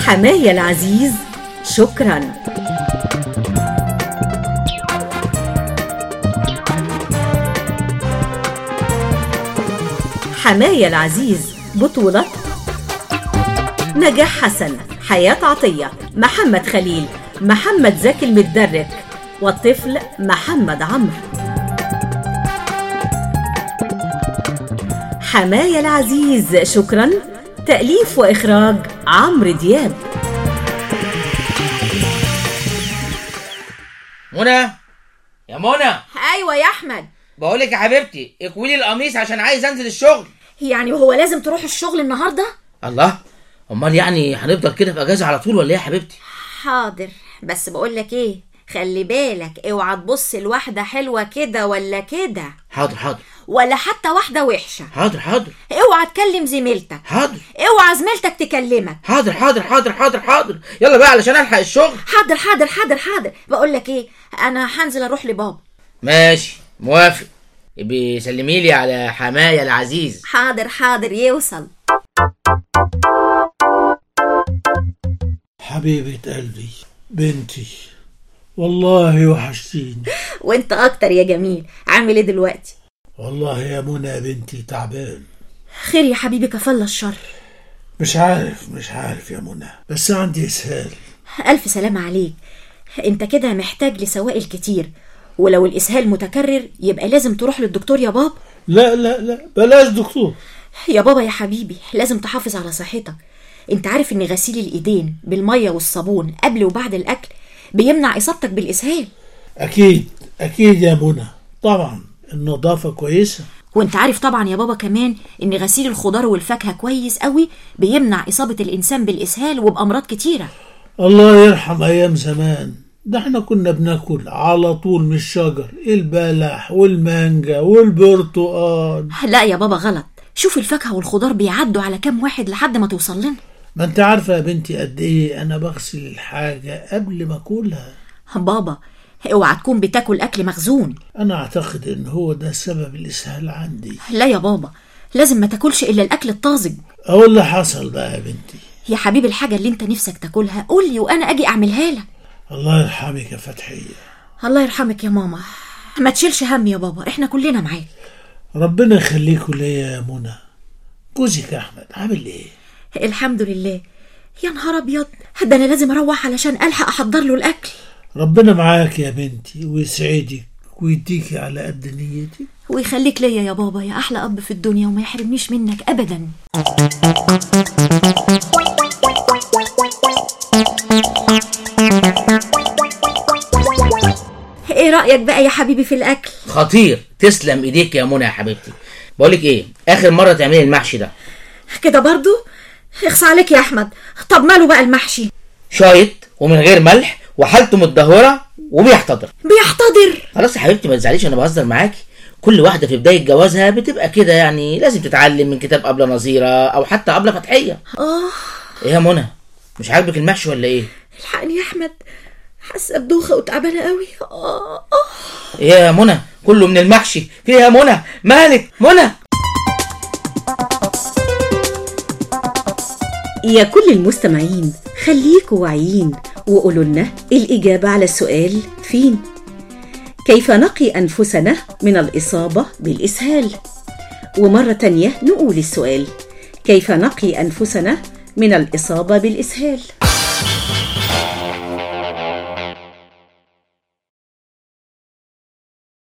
حماية العزيز شكرا حماية العزيز بطولة نجاح حسن حياة عطية محمد خليل محمد زكي المتدرك والطفل محمد عمرو حماية العزيز شكرا تأليف وإخراج عمرو دياب منى يا منى ايوه يا احمد بقولك يا حبيبتي اكوي لي القميص عشان عايز انزل الشغل يعني هو لازم تروح الشغل النهارده الله امال يعني هنفضل كده في اجازه على طول ولا ايه يا حبيبتي حاضر بس بقول لك ايه خلي بالك اوعى تبص لواحده حلوه كده ولا كده حاضر حاضر ولا حتى واحده وحشه حاضر حاضر اوعى تكلم زميلتك حاضر اوعى زميلتك تكلمك حاضر حاضر حاضر حاضر حاضر يلا بقى علشان الحق الشغل حاضر حاضر حاضر حاضر بقول لك ايه انا هنزل اروح لبابا ماشي موافق يبقى سلمي لي على حماية العزيز حاضر حاضر يوصل حبيبة قلبي بنتي والله وحشتيني وانت اكتر يا جميل عامل ايه دلوقتي والله يا منى يا بنتي تعبان خير يا حبيبي كفل الشر مش عارف مش عارف يا منى بس عندي اسهال ألف سلامة عليك أنت كده محتاج لسوائل كتير ولو الإسهال متكرر يبقى لازم تروح للدكتور يا بابا لا لا لا بلاش دكتور يا بابا يا حبيبي لازم تحافظ على صحتك أنت عارف إن غسيل الإيدين بالمية والصابون قبل وبعد الأكل بيمنع إصابتك بالإسهال اكيد اكيد يا منى طبعا النظافة كويسة وانت عارف طبعا يا بابا كمان ان غسيل الخضار والفاكهة كويس قوي بيمنع إصابة الإنسان بالإسهال وبأمراض كتيرة الله يرحم ايام زمان ده احنا كنا بناكل على طول من الشجر البلح والمانجا والبرتقال لا يا بابا غلط شوف الفاكهة والخضار بيعدوا على كام واحد لحد ما توصل لنا ما انت عارفة يا بنتي قد ايه انا بغسل الحاجة قبل ما اكلها بابا اوعى تكون بتاكل أكل مخزون انا اعتقد ان هو ده سبب الاسهال عندي لا يا بابا لازم ما تاكلش الا الاكل الطازج اهو اللي حصل بقى يا بنتي يا حبيبي الحاجه اللي انت نفسك تاكلها قول لي وانا اجي اعملها لك الله يرحمك يا فتحية الله يرحمك يا ماما ما تشيلش هم يا بابا احنا كلنا معاك ربنا يخليكوا ليا يا منى جوزك احمد عامل ايه الحمد لله يا نهار ابيض ده انا لازم اروح علشان الحق احضر له الاكل ربنا معاك يا بنتي ويسعدك ويديكي على قد نيتك ويخليك ليا يا بابا يا احلى اب في الدنيا وما يحرمنيش منك ابدا ايه رايك بقى يا حبيبي في الاكل خطير تسلم ايديك يا منى يا حبيبتي بقولك ايه اخر مره تعملي المحشي ده كده برضو اخص عليك يا احمد طب ماله بقى المحشي شايط ومن غير ملح وحالته متدهوره وبيحتضر بيحتضر خلاص يا حبيبتي ما تزعليش انا بهزر معاكي كل واحده في بدايه جوازها بتبقى كده يعني لازم تتعلم من كتاب ابله نظيره او حتى ابله فتحيه اه ايه يا منى مش عاجبك المحشي ولا ايه الحقني يا احمد حاسه بدوخه وتعبانه قوي اه اه ايه يا منى كله من المحشي في إيه يا منى مالك منى يا كل المستمعين خليكوا واعيين وقولوا لنا الإجابة على السؤال فين؟ كيف نقي أنفسنا من الإصابة بالإسهال؟ ومرة تانية نقول السؤال كيف نقي أنفسنا من الإصابة بالإسهال؟